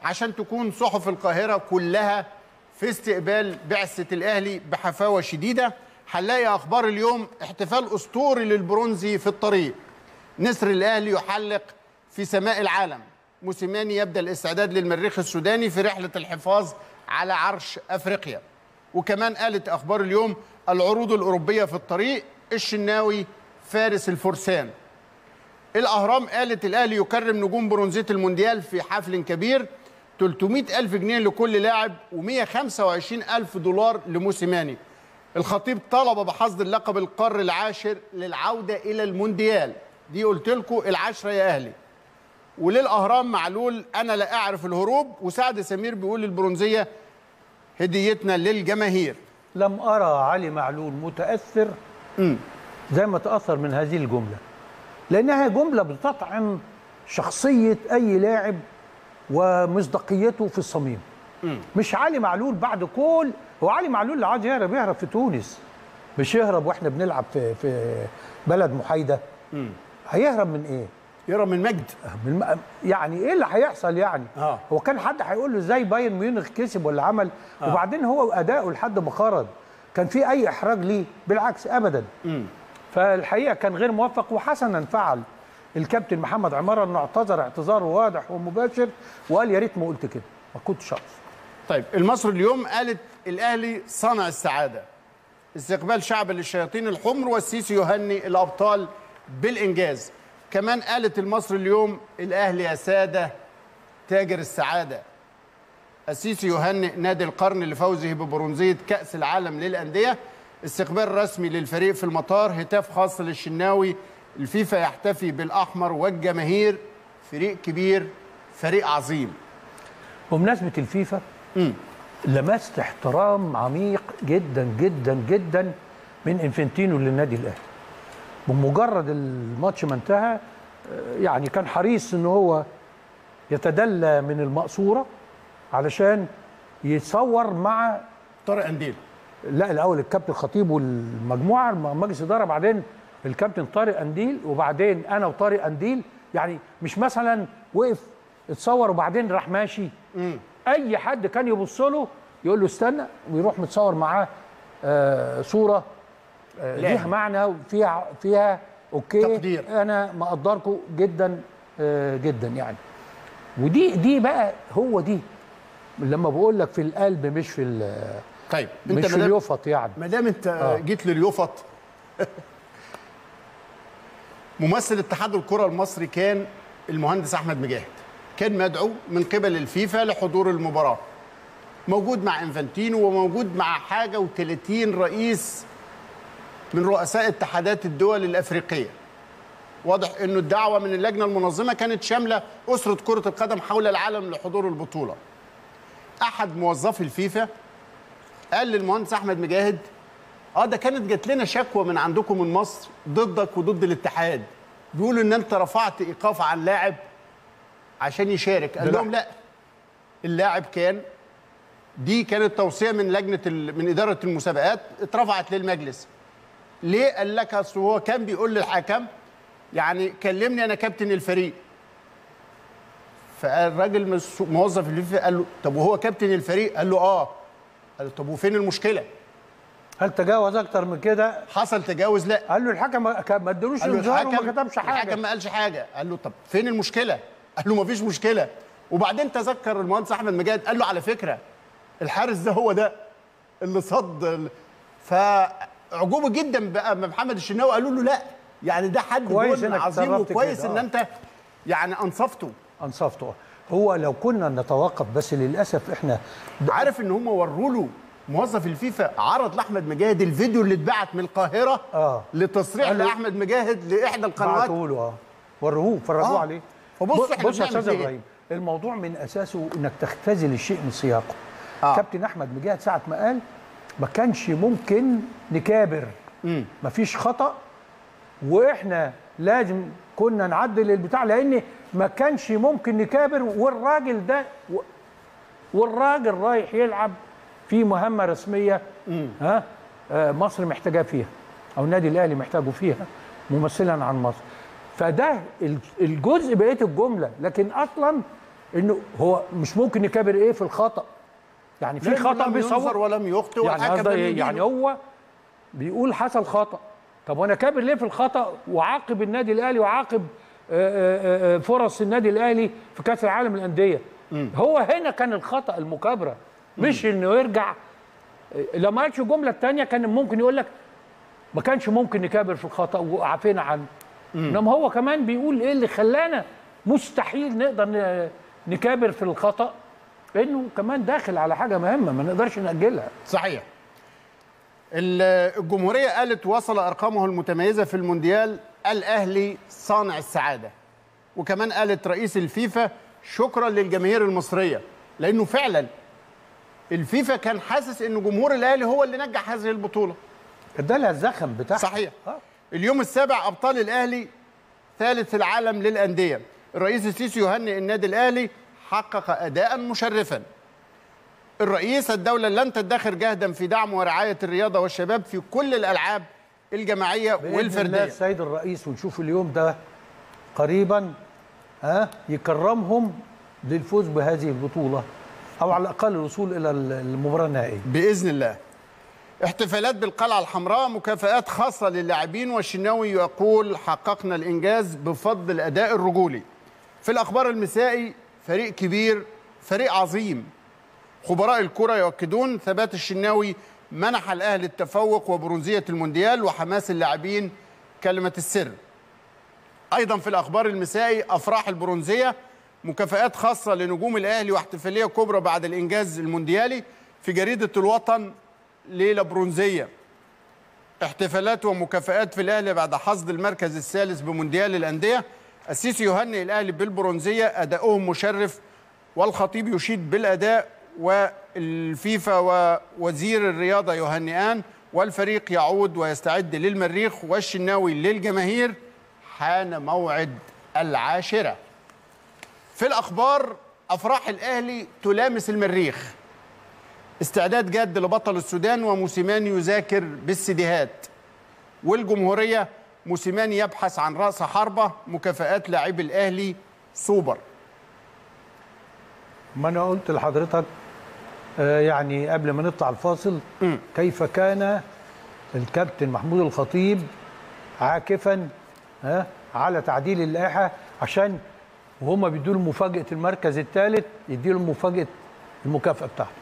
عشان تكون صحف القاهرة كلها في استقبال بعثة الأهلي بحفاوة شديدة هنلاقي أخبار اليوم احتفال أسطوري للبرونزي في الطريق نسر الأهلي يحلق في سماء العالم موسيماني يبدأ الاستعداد للمريخ السوداني في رحلة الحفاظ على عرش أفريقيا وكمان قالت أخبار اليوم العروض الأوروبية في الطريق الشناوي فارس الفرسان الأهرام قالت الأهلي يكرم نجوم برونزية المونديال في حفل كبير 300 ألف جنيه لكل لاعب و125 ألف دولار لموسيماني الخطيب طلب بحصد اللقب القار العاشر للعودة إلى المونديال دي قلت لكم العشرة يا أهلي وللأهرام معلول أنا لا أعرف الهروب وسعد سمير بيقول البرونزية هديتنا للجماهير لم أرى علي معلول متأثر زي ما تأثر من هذه الجملة لأنها جملة بتطعن شخصية أي لاعب ومصداقيته في الصميم مش علي معلول بعد كل هو علي معلول اللي عايز يهرب يهرب في تونس مش يهرب واحنا بنلعب في في بلد محايده هيهرب من ايه؟ يرى من مجد من الم... يعني ايه اللي هيحصل يعني؟ آه. هو كان حد هيقول له ازاي بايرن ميونخ كسب ولا عمل آه. وبعدين هو اداؤه لحد ما خرج كان في اي احراج ليه؟ بالعكس ابدا مم. فالحقيقه كان غير موفق وحسنا فعل الكابتن محمد عماره انه اعتذر اعتذار واضح ومباشر وقال يا ريت ما قلت كده ما كنتش اقصد طيب المصري اليوم قالت الاهلي صنع السعاده استقبال شعب للشياطين الحمر والسيسي يهني الابطال بالانجاز كمان قالت المصري اليوم الاهلي يا ساده تاجر السعاده السيسي يهنئ نادي القرن لفوزه ببرونزيه كاس العالم للانديه استقبال رسمي للفريق في المطار هتاف خاص للشناوي الفيفا يحتفي بالاحمر والجماهير فريق كبير فريق عظيم بمناسبه الفيفا لمست احترام عميق جدا جدا جدا من انفنتينو للنادي الاهلي بمجرد الماتش ما انتهى آه، يعني كان حريص ان هو يتدلى من المقصوره علشان يتصور مع طارق انديل لا الاول الكابتن خطيب والمجموعه مجلس اداره بعدين الكابتن طارق انديل وبعدين انا وطارق انديل يعني مش مثلا وقف اتصور وبعدين راح ماشي اي حد كان يبص له يقول له استنى ويروح متصور معاه آه صوره آه لا. ليها معنى وفيها فيها اوكي تقدير. انا مقدركم جدا آه جدا يعني ودي دي بقى هو دي لما بقول لك في القلب مش في ال- طيب مش في مدام- اليفط يعني ما دام انت آه. جيت لليوفط ممثل اتحاد الكره المصري كان المهندس احمد مجاهد كان مدعو من قبل الفيفا لحضور المباراه موجود مع انفانتينو وموجود مع حاجه و30 رئيس من رؤساء اتحادات الدول الافريقيه واضح انه الدعوه من اللجنه المنظمه كانت شامله اسره كره القدم حول العالم لحضور البطوله احد موظفي الفيفا قال للمهندس احمد مجاهد اه ده كانت جات لنا شكوى من عندكم من مصر ضدك وضد الاتحاد بيقولوا ان انت رفعت ايقاف عن لاعب عشان يشارك قال ده لهم لا اللاعب كان دي كانت توصيه من لجنه ال... من اداره المسابقات اترفعت للمجلس ليه قال لك اصل هو كان بيقول للحكم يعني كلمني انا كابتن الفريق فالراجل مس- موظف الفيفا قال له طب وهو كابتن الفريق قال له اه قال له طب وفين المشكله هل تجاوز اكتر من كده حصل تجاوز لا قال له الحكم ما ما ادالوش قال له انذار الحكم وما كتبش حاجه الحكم ما قالش حاجه قال له طب فين المشكله قال له ما فيش مشكله وبعدين تذكر المهندس احمد مجاهد قال له على فكره الحارس ده هو ده اللي صد ال- فعجوبه جدا بقى ما محمد الشناوي قالوا له لا يعني ده حد كويس جول إنك عظيم اتصرفت وكويس كده، ان آه. انت يعني انصفته انصفته هو لو كنا نتوقف بس للاسف احنا عارف ان هم وروا له موظف الفيفا عرض لاحمد مجاهد الفيديو اللي اتبعت من القاهره آه. لتصريح قال له- لاحمد مجاهد لاحدى القنوات بعتوا له اه وروه فرجوه آه. عليه فبص ب- إحنا بص يا بنعمل استاذ إيه؟ ابراهيم الموضوع من اساسه انك تختزل الشيء من سياقه آه. كابتن احمد مجاهد ساعه ما قال ما كانش ممكن نكابر مفيش خطا واحنا لازم كنا نعدل البتاع لان ما كانش ممكن نكابر والراجل ده و- والراجل رايح يلعب في مهمه رسميه ها آه، مصر محتاجاه فيها او النادي الاهلي محتاجه فيها ممثلا عن مصر فده ال- الجزء بقيه الجمله لكن اصلا انه هو مش ممكن يكابر ايه في الخطا يعني في لأنه خطا لم ينظر بيصور ولم يخطئ يعني والحكم قصدي لم إيه؟ يدينه. يعني هو بيقول حصل خطا طب وانا كابر ليه في الخطا وعاقب النادي الاهلي وعاقب آه، آه، آه، فرص النادي الاهلي في كاس العالم للانديه هو هنا كان الخطا المكابره مش انه يرجع لو ما قالش الجمله الثانيه كان ممكن يقول لك ما كانش ممكن نكابر في الخطا وعافينا عنه انما هو كمان بيقول ايه اللي خلانا مستحيل نقدر ن- نكابر في الخطا لانه كمان داخل على حاجه مهمه ما نقدرش ناجلها صحيح ال- الجمهورية قالت وصل أرقامه المتميزة في المونديال الأهلي صانع السعادة وكمان قالت رئيس الفيفا شكرا للجماهير المصرية لأنه فعلا الفيفا كان حاسس أن جمهور الأهلي هو اللي نجح هذه البطولة ادالها الزخم بتاعها صحيح آه. اليوم السابع أبطال الأهلي ثالث العالم للأندية الرئيس السيسي يهنئ النادي الأهلي حقق أداء مشرفا الرئيس الدولة لن تدخر جهدا في دعم ورعاية الرياضة والشباب في كل الألعاب الجماعية بإذن الله والفردية السيد الرئيس ونشوف اليوم ده قريبا ها يكرمهم للفوز بهذه البطوله او على الاقل الوصول الى المباراه النهائيه بإذن الله احتفالات بالقلعة الحمراء مكافآت خاصة للاعبين والشناوي يقول حققنا الإنجاز بفضل الأداء الرجولي في الأخبار المسائي فريق كبير فريق عظيم خبراء الكرة يؤكدون ثبات الشناوي منح الأهلي التفوق وبرونزية المونديال وحماس اللاعبين كلمة السر أيضا في الأخبار المسائي أفراح البرونزية مكافآت خاصة لنجوم الأهلي واحتفالية كبرى بعد الإنجاز المونديالي في جريدة الوطن ليلة برونزية احتفالات ومكافآت في الأهلي بعد حصد المركز الثالث بمونديال الأندية السيسي يهنئ الأهلي بالبرونزية أداؤهم مشرف والخطيب يشيد بالأداء والفيفا ووزير الرياضة يهنئان والفريق يعود ويستعد للمريخ والشناوي للجماهير حان موعد العاشرة في الأخبار أفراح الأهلي تلامس المريخ استعداد جاد لبطل السودان وموسيماني يذاكر بالسيديهات والجمهورية موسيماني يبحث عن رأس حربة مكافآت لاعبي الأهلي سوبر ما انا قلت لحضرتك آه، يعني قبل ما نطلع الفاصل كيف كان الكابتن محمود الخطيب عاكفا ها على تعديل اللائحه عشان وهم بيدوا له مفاجاه المركز الثالث يديله مفاجاه المكافاه بتاعته